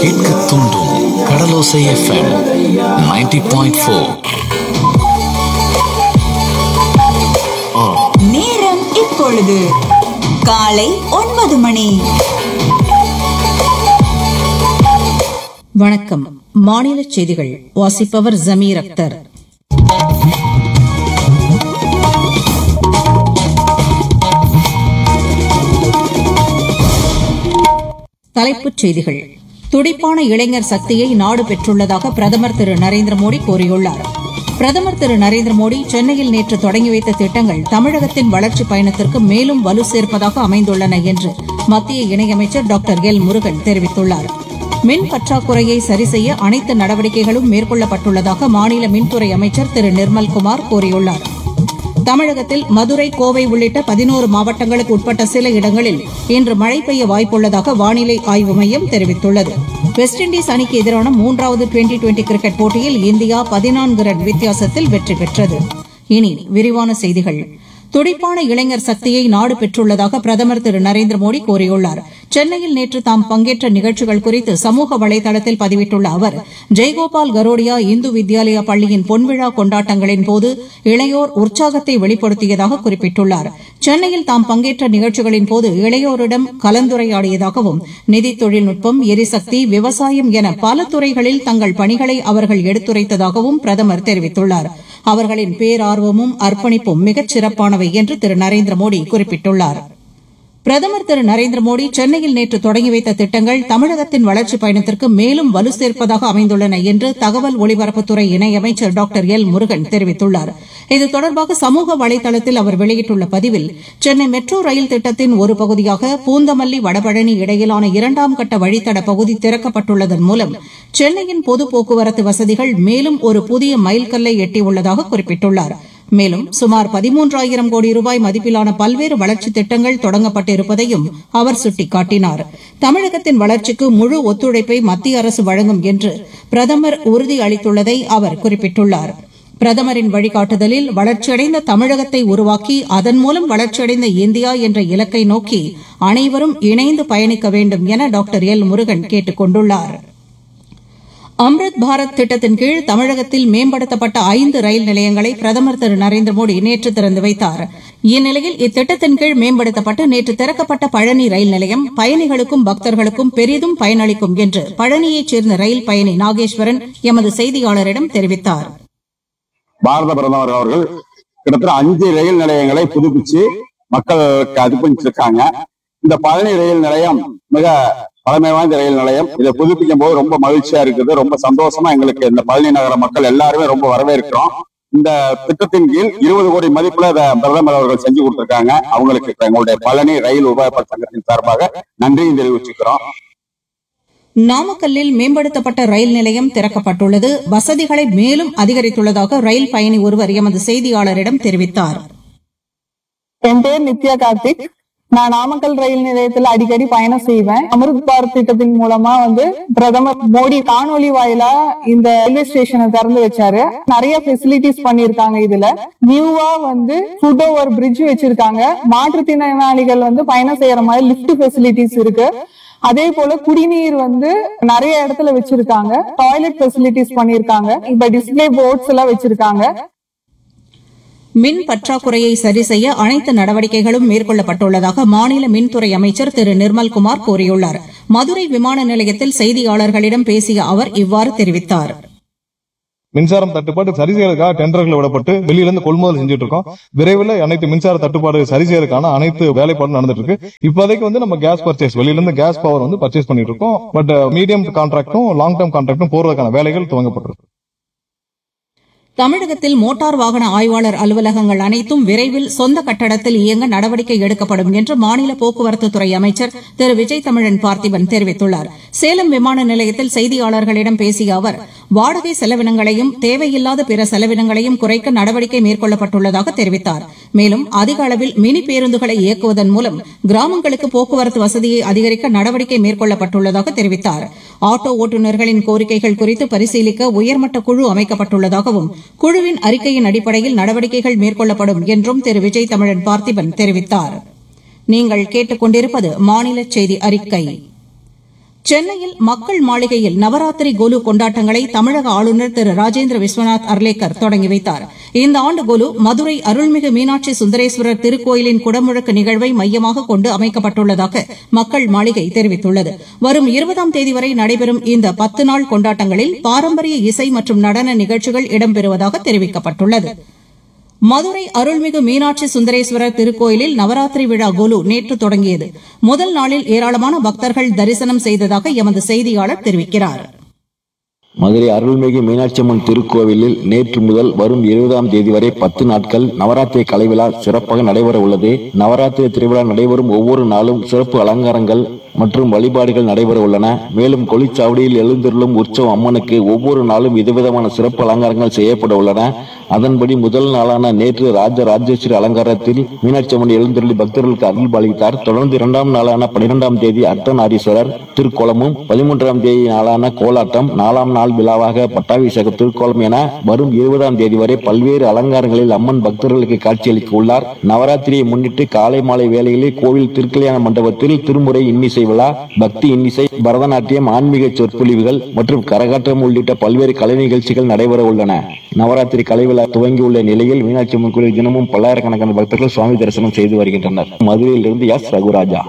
கேட்க தூண்டும் கடலோசை FM 90.4 point four நேரம் இப்பொழுது காலை ஒன்பது மணி வணக்கம் மாநில செய்திகள் வாசிப்பவர் ஜமீர் அக்தர் தலைப்புச் செய்திகள் துடிப்பான இளைஞர் சக்தியை நாடு பெற்றுள்ளதாக பிரதமர் திரு நரேந்திர மோடி கூறியுள்ளார் பிரதமர் திரு நரேந்திர மோடி சென்னையில் நேற்று தொடங்கி வைத்த திட்டங்கள் தமிழகத்தின் வளர்ச்சிப் பயணத்திற்கு மேலும் வலு சேர்ப்பதாக அமைந்துள்ளன என்று மத்திய இணையமைச்சர் டாக்டர் எல் முருகன் தெரிவித்துள்ளார் மின் பற்றாக்குறையை சரிசெய்ய அனைத்து நடவடிக்கைகளும் மேற்கொள்ளப்பட்டுள்ளதாக மாநில மின்துறை அமைச்சர் திரு நிர்மல்குமார் கூறியுள்ளார் தமிழகத்தில் மதுரை கோவை உள்ளிட்ட பதினோரு மாவட்டங்களுக்கு உட்பட்ட சில இடங்களில் இன்று மழை பெய்ய வாய்ப்புள்ளதாக வானிலை ஆய்வு மையம் தெரிவித்துள்ளது வெஸ்ட் இண்டீஸ் அணிக்கு எதிரான மூன்றாவது டுவெண்டி டுவெண்டி கிரிக்கெட் போட்டியில் இந்தியா பதினான்கு ரன் வித்தியாசத்தில் வெற்றி பெற்றது இனி விரிவான செய்திகள் துடிப்பான இளைஞர் சக்தியை நாடு பெற்றுள்ளதாக பிரதமர் திரு நரேந்திர மோடி கூறியுள்ளார் சென்னையில் நேற்று தாம் பங்கேற்ற நிகழ்ச்சிகள் குறித்து சமூக வலைதளத்தில் பதிவிட்டுள்ள அவர் ஜெய்கோபால் கரோடியா இந்து வித்யாலயா பள்ளியின் பொன்விழா கொண்டாட்டங்களின் போது இளையோர் உற்சாகத்தை வெளிப்படுத்தியதாக குறிப்பிட்டுள்ளார் சென்னையில் தாம் பங்கேற்ற நிகழ்ச்சிகளின் போது இளையோரிடம் கலந்துரையாடியதாகவும் நிதி தொழில்நுட்பம் எரிசக்தி விவசாயம் என பல துறைகளில் தங்கள் பணிகளை அவர்கள் எடுத்துரைத்ததாகவும் பிரதமர் தெரிவித்துள்ளார் அவர்களின் பேரார்வமும் அர்ப்பணிப்பும் மிகச் சிறப்பானவை என்று திரு நரேந்திர மோடி குறிப்பிட்டுள்ளார் பிரதமர் திரு நரேந்திர மோடி சென்னையில் நேற்று தொடங்கி வைத்த திட்டங்கள் தமிழகத்தின் வளர்ச்சிப் பயணத்திற்கு மேலும் வலு சேர்ப்பதாக அமைந்துள்ளன என்று தகவல் ஒலிபரப்புத்துறை இணையமைச்சர் டாக்டர் எல் முருகன் தெரிவித்துள்ளார் இது தொடர்பாக சமூக வலைதளத்தில் அவர் வெளியிட்டுள்ள பதிவில் சென்னை மெட்ரோ ரயில் திட்டத்தின் ஒரு பகுதியாக பூந்தமல்லி வடபழனி இடையிலான இரண்டாம் கட்ட வழித்தட பகுதி திறக்கப்பட்டுள்ளதன் மூலம் சென்னையின் பொது போக்குவரத்து வசதிகள் மேலும் ஒரு புதிய மைல்கல்லை எட்டியுள்ளதாக குறிப்பிட்டுள்ளார் மேலும் சுமார் பதிமூன்றாயிரம் கோடி ரூபாய் மதிப்பிலான பல்வேறு வளர்ச்சித் திட்டங்கள் தொடங்கப்பட்டிருப்பதையும் அவர் சுட்டிக்காட்டினார் தமிழகத்தின் வளர்ச்சிக்கு முழு ஒத்துழைப்பை மத்திய அரசு வழங்கும் என்று பிரதமர் உறுதி அளித்துள்ளதை அவர் குறிப்பிட்டுள்ளார் பிரதமரின் வழிகாட்டுதலில் வளர்ச்சியடைந்த தமிழகத்தை உருவாக்கி அதன் மூலம் வளர்ச்சியடைந்த இந்தியா என்ற இலக்கை நோக்கி அனைவரும் இணைந்து பயணிக்க வேண்டும் என டாக்டர் எல் முருகன் கேட்டுக் கொண்டுள்ளாா் அம்ருத் பாரத் திட்டத்தின் கீழ் தமிழகத்தில் மேம்படுத்தப்பட்ட ஐந்து ரயில் நிலையங்களை பிரதமர் திரு நரேந்திர மோடி நேற்று திறந்து வைத்தார் இந்நிலையில் இத்திட்டத்தின் கீழ் மேம்படுத்தப்பட்டு நேற்று திறக்கப்பட்ட பழனி ரயில் நிலையம் பயணிகளுக்கும் பக்தர்களுக்கும் பெரிதும் பயனளிக்கும் என்று பழனியைச் சேர்ந்த ரயில் பயணி நாகேஸ்வரன் எமது செய்தியாளரிடம் தெரிவித்தார் பாரத பிரதமர் அவர்கள் கிட்டத்தட்ட அஞ்சு ரயில் நிலையங்களை புதுப்பிச்சு மக்களுக்கு அர்ப்பணிச்சிருக்காங்க இந்த பழனி ரயில் நிலையம் மிக பழமை வாய்ந்த ரயில் நிலையம் இதை புதுப்பிக்கும் போது ரொம்ப மகிழ்ச்சியா இருக்குது ரொம்ப சந்தோஷமா எங்களுக்கு இந்த பழனி நகர மக்கள் எல்லாருமே ரொம்ப வரவேற்கிறோம் இந்த திட்டத்தின் கீழ் இருபது கோடி மதிப்புல இதை பிரதமர் அவர்கள் செஞ்சு கொடுத்திருக்காங்க அவங்களுக்கு எங்களுடைய பழனி ரயில் உபயோக சங்கத்தின் சார்பாக நன்றியும் தெரிவிச்சுக்கிறோம் நாமக்கல்லில் மேம்படுத்தப்பட்ட ரயில் நிலையம் திறக்கப்பட்டுள்ளது வசதிகளை மேலும் அதிகரித்துள்ளதாக ரயில் பயணி ஒருவர் எமது செய்தியாளரிடம் தெரிவித்தார் என் பேர் நித்யா கார்த்திக் நான் நாமக்கல் ரயில் நிலையத்துல அடிக்கடி பயணம் செய்வேன் அமிர்த் பாரத் திட்டத்தின் மூலமா வந்து பிரதமர் மோடி காணொலி வாயிலா இந்த ரயில்வே ஸ்டேஷனை திறந்து வச்சாரு நிறைய ஃபெசிலிட்டிஸ் பண்ணிருக்காங்க இதுல நியூவா வந்து ஃபுட் ஓவர் பிரிட்ஜ் வச்சிருக்காங்க மாற்றுத்திறனாளிகள் வந்து பயணம் செய்யற மாதிரி லிஃப்ட் ஃபெசிலிட்டிஸ் இருக்கு அதே போல குடிநீர் வந்து நிறைய இடத்துல வச்சிருக்காங்க டாய்லெட் ஃபெசிலிட்டிஸ் பண்ணிருக்காங்க இப்ப டிஸ்பிளே போர்ட்ஸ் எல்லாம் வச்சிருக்காங்க மின் பற்றாக்குறையை சரி செய்ய அனைத்து நடவடிக்கைகளும் மேற்கொள்ளப்பட்டுள்ளதாக மாநில மின்துறை அமைச்சர் திரு நிர்மல்குமார் கூறியுள்ளார் மதுரை விமான நிலையத்தில் செய்தியாளர்களிடம் பேசிய அவர் இவ்வாறு தெரிவித்தார் மின்சாரம் தட்டுப்பாடு சரி செய்யறதுக்காக டெண்டர்கள் விடப்பட்டு வெளியில இருந்து கொள்முதல் செஞ்சுட்டு இருக்கோம் விரைவில் அனைத்து மின்சார தட்டுப்பாடு சரி செய்யறதுக்கான அனைத்து வேலைப்பாடும் நடந்துட்டு இருக்கு இப்போதைக்கு வந்து நம்ம கேஸ் பர்ச்சேஸ் வெளியில இருந்து கேஸ் பவர் வந்து பர்ச்சேஸ் பண்ணிட்டு இருக்கோம் பட் மீடியம் கான்ட்ராக்டும் லாங் டேர்ம் கான்ட்ராக்டும் போறதுக்கான வேலைகள் துவங்கப்பட்டிருக்கு தமிழகத்தில் மோட்டார் வாகன ஆய்வாளர் அலுவலகங்கள் அனைத்தும் விரைவில் சொந்த கட்டடத்தில் இயங்க நடவடிக்கை எடுக்கப்படும் என்று மாநில போக்குவரத்துத்துறை அமைச்சர் திரு விஜய் தமிழன் பார்த்திபன் தெரிவித்துள்ளார் சேலம் விமான நிலையத்தில் செய்தியாளர்களிடம் பேசிய அவர் வாடகை செலவினங்களையும் தேவையில்லாத பிற செலவினங்களையும் குறைக்க நடவடிக்கை மேற்கொள்ளப்பட்டுள்ளதாக தெரிவித்தார் மேலும் அதிக அளவில் மினி பேருந்துகளை இயக்குவதன் மூலம் கிராமங்களுக்கு போக்குவரத்து வசதியை அதிகரிக்க நடவடிக்கை மேற்கொள்ளப்பட்டுள்ளதாக தெரிவித்தார் ஆட்டோ ஓட்டுநர்களின் கோரிக்கைகள் குறித்து பரிசீலிக்க உயர்மட்ட குழு அமைக்கப்பட்டுள்ளதாகவும் குழுவின் அறிக்கையின் அடிப்படையில் நடவடிக்கைகள் மேற்கொள்ளப்படும் என்றும் திரு விஜய் தமிழன் பார்த்திபன் தெரிவித்தார் நீங்கள் கேட்டுக் கொண்டிருப்பது மாநில செய்தி அறிக்கை சென்னையில் மக்கள் மாளிகையில் நவராத்திரி கோலு கொண்டாட்டங்களை தமிழக ஆளுநர் திரு ராஜேந்திர விஸ்வநாத் அர்லேக்கர் தொடங்கி வைத்தார் இந்த ஆண்டு கோலு மதுரை அருள்மிகு மீனாட்சி சுந்தரேஸ்வரர் திருக்கோயிலின் குடமுழக்கு நிகழ்வை மையமாக கொண்டு அமைக்கப்பட்டுள்ளதாக மக்கள் மாளிகை தெரிவித்துள்ளது வரும் இருபதாம் தேதி வரை நடைபெறும் இந்த பத்து நாள் கொண்டாட்டங்களில் பாரம்பரிய இசை மற்றும் நடன நிகழ்ச்சிகள் இடம்பெறுவதாக தெரிவிக்கப்பட்டுள்ளது மதுரை அருள்மிகு மீனாட்சி சுந்தரேஸ்வரர் திருக்கோயிலில் நவராத்திரி விழா கோலு நேற்று தொடங்கியது முதல் நாளில் ஏராளமான பக்தர்கள் தரிசனம் செய்ததாக எமது செய்தியாளர் தெரிவிக்கிறார் மதுரை அருள்மிகு மீனாட்சியம்மன் திருக்கோவிலில் நேற்று முதல் வரும் இருபதாம் தேதி வரை பத்து நாட்கள் நவராத்திரி கலை விழா சிறப்பாக நடைபெற உள்ளது நவராத்திரி திருவிழா நடைபெறும் ஒவ்வொரு நாளும் சிறப்பு அலங்காரங்கள் மற்றும் வழிபாடுகள் நடைபெற உள்ளன மேலும் கொளிச்சாவடியில் எழுந்தருளும் உற்சவ அம்மனுக்கு ஒவ்வொரு நாளும் விதவிதமான சிறப்பு அலங்காரங்கள் செய்யப்பட உள்ளன அதன்படி முதல் நாளான நேற்று ராஜ ராஜேஸ்வரி அலங்காரத்தில் மீனாட்சி அம்மன் எழுந்தருளி பக்தர்களுக்கு அருள் பாலித்தார் தொடர்ந்து இரண்டாம் நாளான பனிரெண்டாம் தேதி அர்த்தநாரீஸ்வரர் திருக்கோலமும் பதிமூன்றாம் தேதி நாளான கோலாட்டம் நாலாம் நாள் விழாவாக பட்டாபிஷேக திருக்கோலம் என வரும் இருபதாம் தேதி வரை பல்வேறு அலங்காரங்களில் அம்மன் பக்தர்களுக்கு காட்சியளிக்க உள்ளார் நவராத்திரியை முன்னிட்டு காலை மாலை வேளைகளில் கோவில் திருக்கல்யாண மண்டபத்தில் திருமுறை இன்னிசை விழா பக்தி இன்னிசை பரதநாட்டியம் ஆன்மீக சொற்பொழிவுகள் மற்றும் கரகாட்டம் உள்ளிட்ட பல்வேறு கலை நிகழ்ச்சிகள் நடைபெற உள்ளன நவராத்திரி கலை விழா துவங்கியுள்ள நிலையில் மீனாட்சி அம்மன் கோயில் தினமும் பல்லாயிரக்கணக்கான பக்தர்கள் சுவாமி தரிசனம் செய்து வருகின்றனர் மதுரையிலிருந்து எஸ் ரகுராஜா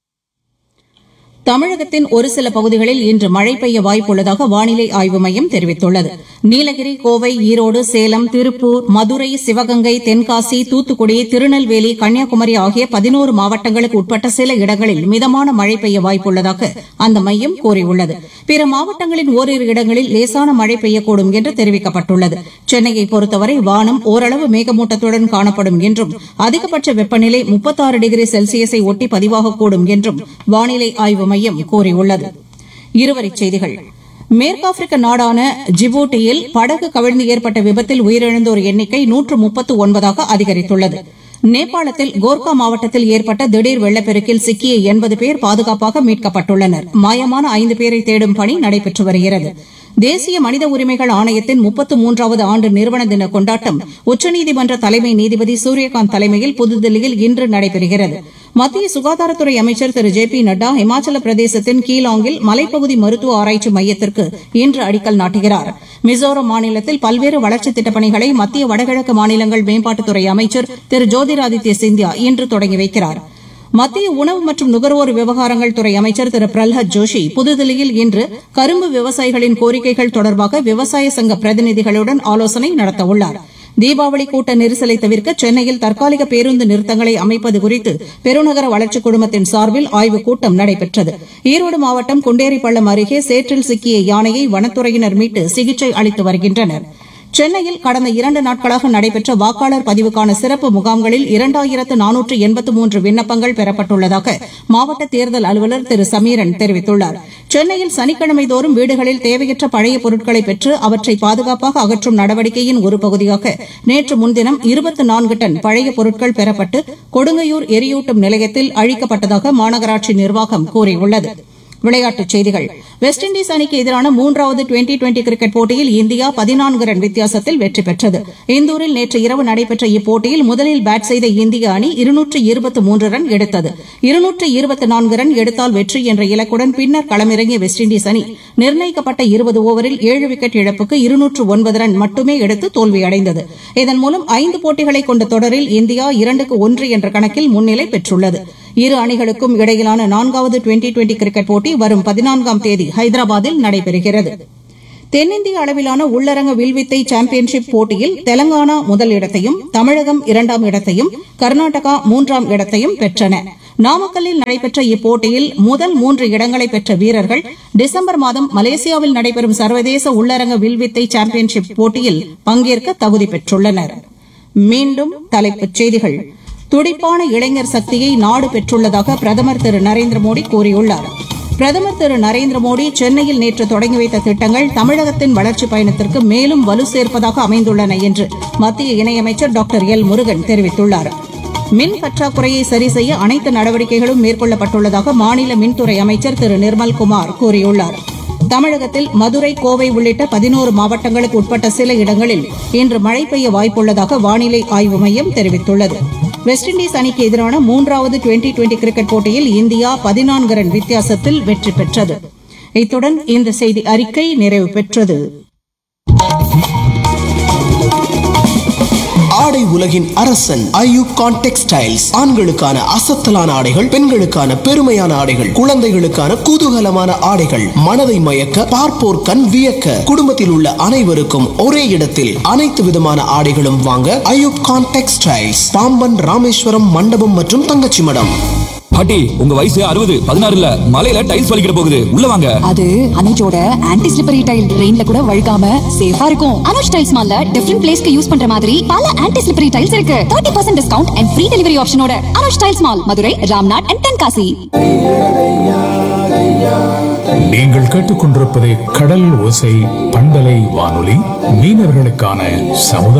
தமிழகத்தின் ஒரு சில பகுதிகளில் இன்று மழை பெய்ய வாய்ப்புள்ளதாக வானிலை ஆய்வு மையம் தெரிவித்துள்ளது நீலகிரி கோவை ஈரோடு சேலம் திருப்பூர் மதுரை சிவகங்கை தென்காசி தூத்துக்குடி திருநெல்வேலி கன்னியாகுமரி ஆகிய பதினோரு மாவட்டங்களுக்கு உட்பட்ட சில இடங்களில் மிதமான மழை பெய்ய வாய்ப்புள்ளதாக அந்த மையம் கூறியுள்ளது பிற மாவட்டங்களின் ஓரிரு இடங்களில் லேசான மழை பெய்யக்கூடும் என்று தெரிவிக்கப்பட்டுள்ளது சென்னையை பொறுத்தவரை வானம் ஓரளவு மேகமூட்டத்துடன் காணப்படும் என்றும் அதிகபட்ச வெப்பநிலை முப்பத்தாறு டிகிரி செல்சியஸை ஒட்டி பதிவாகக்கூடும் என்றும் வானிலை ஆய்வு மையம் கூறியுள்ளது இருவரிச் செய்திகள் மேற்காப்பிரிக்க நாடான ஜிபூட்டியில் படகு கவிழ்ந்து ஏற்பட்ட விபத்தில் உயிரிழந்தோர் எண்ணிக்கை நூற்று முப்பத்து ஒன்பதாக அதிகரித்துள்ளது நேபாளத்தில் கோர்கா மாவட்டத்தில் ஏற்பட்ட திடீர் வெள்ளப்பெருக்கில் சிக்கிய எண்பது பேர் பாதுகாப்பாக மீட்கப்பட்டுள்ளனர் மாயமான ஐந்து பேரை தேடும் பணி நடைபெற்று வருகிறது தேசிய மனித உரிமைகள் ஆணையத்தின் முப்பத்து மூன்றாவது ஆண்டு நிறுவன தின கொண்டாட்டம் உச்சநீதிமன்ற தலைமை நீதிபதி சூரியகாந்த் தலைமையில் புதுதில்லியில் இன்று நடைபெறுகிறது மத்திய சுகாதாரத்துறை அமைச்சர் திரு ஜே பி நட்டா இமாச்சல பிரதேசத்தின் கீலாங்கில் மலைப்பகுதி மருத்துவ ஆராய்ச்சி மையத்திற்கு இன்று அடிக்கல் நாட்டுகிறார் மிசோரம் மாநிலத்தில் பல்வேறு வளர்ச்சித் திட்டப் பணிகளை மத்திய வடகிழக்கு மாநிலங்கள் மேம்பாட்டுத்துறை அமைச்சர் திரு ஜோதிராதித்ய சிந்தியா இன்று தொடங்கி வைக்கிறார் மத்திய உணவு மற்றும் நுகர்வோர் விவகாரங்கள் துறை அமைச்சர் திரு பிரல்ஹத் ஜோஷி புதுதில்லியில் இன்று கரும்பு விவசாயிகளின் கோரிக்கைகள் தொடர்பாக விவசாய சங்க பிரதிநிதிகளுடன் ஆலோசனை நடத்தவுள்ளார் தீபாவளி கூட்ட நெரிசலை தவிர்க்க சென்னையில் தற்காலிக பேருந்து நிறுத்தங்களை அமைப்பது குறித்து பெருநகர வளர்ச்சிக் குழுமத்தின் சார்பில் ஆய்வுக் கூட்டம் நடைபெற்றது ஈரோடு மாவட்டம் குண்டேரிப்பள்ளம் அருகே சேற்றில் சிக்கிய யானையை வனத்துறையினர் மீட்டு சிகிச்சை அளித்து வருகின்றனர் சென்னையில் கடந்த இரண்டு நாட்களாக நடைபெற்ற வாக்காளர் பதிவுக்கான சிறப்பு முகாம்களில் இரண்டாயிரத்து நானூற்று எண்பத்து மூன்று விண்ணப்பங்கள் பெறப்பட்டுள்ளதாக மாவட்ட தேர்தல் அலுவலர் திரு சமீரன் தெரிவித்துள்ளார் சென்னையில் சனிக்கிழமை தோறும் வீடுகளில் தேவையற்ற பழைய பொருட்களை பெற்று அவற்றை பாதுகாப்பாக அகற்றும் நடவடிக்கையின் ஒரு பகுதியாக நேற்று முன்தினம் இருபத்தி நான்கு டன் பழைய பொருட்கள் பெறப்பட்டு கொடுங்கையூர் எரியூட்டும் நிலையத்தில் அழிக்கப்பட்டதாக மாநகராட்சி நிர்வாகம் கூறியுள்ளது விளையாட்டுச் செய்திகள் வெஸ்ட் இண்டீஸ் அணிக்கு எதிரான மூன்றாவது டுவெண்டி டுவெண்டி கிரிக்கெட் போட்டியில் இந்தியா பதினான்கு ரன் வித்தியாசத்தில் வெற்றி பெற்றது இந்தூரில் நேற்று இரவு நடைபெற்ற இப்போட்டியில் முதலில் பேட் செய்த இந்திய அணி இருநூற்று இருபத்து மூன்று ரன் எடுத்தது இருநூற்று இருபத்தி நான்கு ரன் எடுத்தால் வெற்றி என்ற இலக்குடன் பின்னர் களமிறங்கிய வெஸ்ட் இண்டீஸ் அணி நிர்ணயிக்கப்பட்ட இருபது ஓவரில் ஏழு விக்கெட் இழப்புக்கு இருநூற்று ஒன்பது ரன் மட்டுமே எடுத்து தோல்வியடைந்தது இதன் மூலம் ஐந்து போட்டிகளை கொண்ட தொடரில் இந்தியா இரண்டுக்கு ஒன்று என்ற கணக்கில் முன்னிலை பெற்றுள்ளது இரு அணிகளுக்கும் இடையிலான நான்காவது டுவெண்டி டுவெண்டி கிரிக்கெட் போட்டி வரும் பதினான்காம் தேதி ஹைதராபாத்தில் நடைபெறுகிறது தென்னிந்திய அளவிலான உள்ளரங்க வில்வித்தை சாம்பியன்ஷிப் போட்டியில் தெலங்கானா முதல் இடத்தையும் தமிழகம் இரண்டாம் இடத்தையும் கர்நாடகா மூன்றாம் இடத்தையும் பெற்றன நாமக்கல்லில் நடைபெற்ற இப்போட்டியில் முதல் மூன்று இடங்களை பெற்ற வீரர்கள் டிசம்பர் மாதம் மலேசியாவில் நடைபெறும் சர்வதேச உள்ளரங்க வில்வித்தை சாம்பியன்ஷிப் போட்டியில் பங்கேற்க தகுதி பெற்றுள்ளனர் மீண்டும் தலைப்புச் செய்திகள் துடிப்பான இளைஞர் சக்தியை நாடு பெற்றுள்ளதாக பிரதமர் திரு நரேந்திர மோடி கூறியுள்ளார் பிரதமர் திரு நரேந்திர மோடி சென்னையில் நேற்று தொடங்கி வைத்த திட்டங்கள் தமிழகத்தின் வளர்ச்சிப் பயணத்திற்கு மேலும் வலு சேர்ப்பதாக அமைந்துள்ளன என்று மத்திய இணையமைச்சர் டாக்டர் எல் முருகன் தெரிவித்துள்ளார் மின் பற்றாக்குறையை சரி செய்ய அனைத்து நடவடிக்கைகளும் மேற்கொள்ளப்பட்டுள்ளதாக மாநில மின்துறை அமைச்சர் திரு நிர்மல்குமார் கூறியுள்ளார் தமிழகத்தில் மதுரை கோவை உள்ளிட்ட பதினோரு மாவட்டங்களுக்கு உட்பட்ட சில இடங்களில் இன்று மழை பெய்ய வாய்ப்புள்ளதாக வானிலை ஆய்வு மையம் தெரிவித்துள்ளது வெஸ்ட் இண்டீஸ் அணிக்கு எதிரான மூன்றாவது டுவெண்டி டுவெண்டி கிரிக்கெட் போட்டியில் இந்தியா பதினான்கு ரன் வித்தியாசத்தில் வெற்றி பெற்றது இத்துடன் இந்த செய்தி அறிக்கை நிறைவு பெற்றது ஆடை உலகின் அரசன் ஐயூப் கான் டெக்ஸ்டைல்ஸ் ஆண்களுக்கான அசத்தலான ஆடைகள் பெண்களுக்கான பெருமையான ஆடைகள் குழந்தைகளுக்கான குதூகலமான ஆடைகள் மனதை மயக்க பார்ப்போர் கண் வியக்க குடும்பத்தில் உள்ள அனைவருக்கும் ஒரே இடத்தில் அனைத்து விதமான ஆடைகளும் வாங்க ஐயூப் கான் டெக்ஸ்டைல்ஸ் பாம்பன் ராமேஸ்வரம் மண்டபம் மற்றும் தங்கச்சி மடம் பாட்டி உங்க வயசு அறுபது பதினாறு இல்ல மலையில டைல்ஸ் வலிக்கிற போகுது உள்ள வாங்க அது அனுஜோட ஆன்டி ஸ்லிப்பரி டைல் ரெயின்ல கூட வழுக்காம சேஃபா இருக்கும் அனுஜ் டைல்ஸ் மால்ல டிஃபரெண்ட் பிளேஸ்க்கு யூஸ் பண்ற மாதிரி பல ஆன்டி ஸ்லிப்பரி டைல்ஸ் இருக்கு 30% percent discount and free delivery ஆப்ஷனோட Anuj tiles mall Madurai Ramnad and Tenkasi நீங்கள் கேட்டுக்கொண்டிருப்பது கடல் ஓசை பண்பலை வானொலி மீனவர்களுக்கான சமுதாய